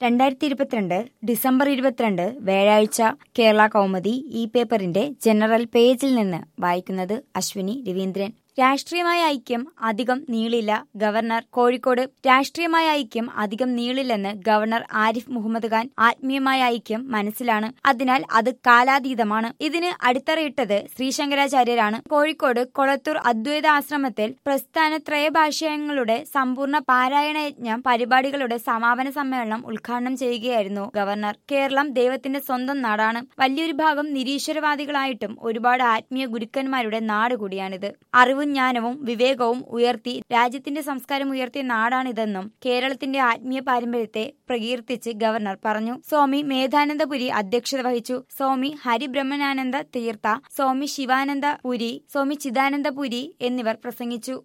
രണ്ടായിരത്തി ഇരുപത്തിരണ്ട് ഡിസംബർ ഇരുപത്തിരണ്ട് വ്യാഴാഴ്ച കേരള കൗമുദി ഈ പേപ്പറിന്റെ ജനറൽ പേജിൽ നിന്ന് വായിക്കുന്നത് അശ്വിനി രവീന്ദ്രൻ രാഷ്ട്രീയമായ ഐക്യം അധികം നീളില്ല ഗവർണർ കോഴിക്കോട് രാഷ്ട്രീയമായ ഐക്യം അധികം നീളില്ലെന്ന് ഗവർണർ ആരിഫ് മുഹമ്മദ് ഖാൻ ആത്മീയമായ ഐക്യം മനസ്സിലാണ് അതിനാൽ അത് കാലാതീതമാണ് ഇതിന് അടിത്തറയിട്ടത് ശ്രീശങ്കരാചാര്യരാണ് കോഴിക്കോട് കൊളത്തൂർ അദ്വൈത ആശ്രമത്തിൽ പ്രസ്ഥാന ത്രയഭാഷ്യങ്ങളുടെ സമ്പൂർണ്ണ പാരായണയജ്ഞം പരിപാടികളുടെ സമാപന സമ്മേളനം ഉദ്ഘാടനം ചെയ്യുകയായിരുന്നു ഗവർണർ കേരളം ദൈവത്തിന്റെ സ്വന്തം നാടാണ് വലിയൊരു ഭാഗം നിരീശ്വരവാദികളായിട്ടും ഒരുപാട് ആത്മീയ ഗുരുക്കന്മാരുടെ നാട് കൂടിയാണിത് അറിവും ജ്ഞാനവും വിവേകവും ഉയർത്തി രാജ്യത്തിന്റെ സംസ്കാരം ഉയർത്തിയ നാടാണിതെന്നും കേരളത്തിന്റെ ആത്മീയ പാരമ്പര്യത്തെ പ്രകീർത്തിച്ച് ഗവർണർ പറഞ്ഞു സ്വാമി മേധാനന്ദപുരി അധ്യക്ഷത വഹിച്ചു സ്വാമി ഹരിബ്രഹ്മനാനന്ദ തീർത്ഥ സ്വാമി ശിവാനന്ദ പുരി സ്വാമി ചിദാനന്ദപുരി എന്നിവർ പ്രസംഗിച്ചു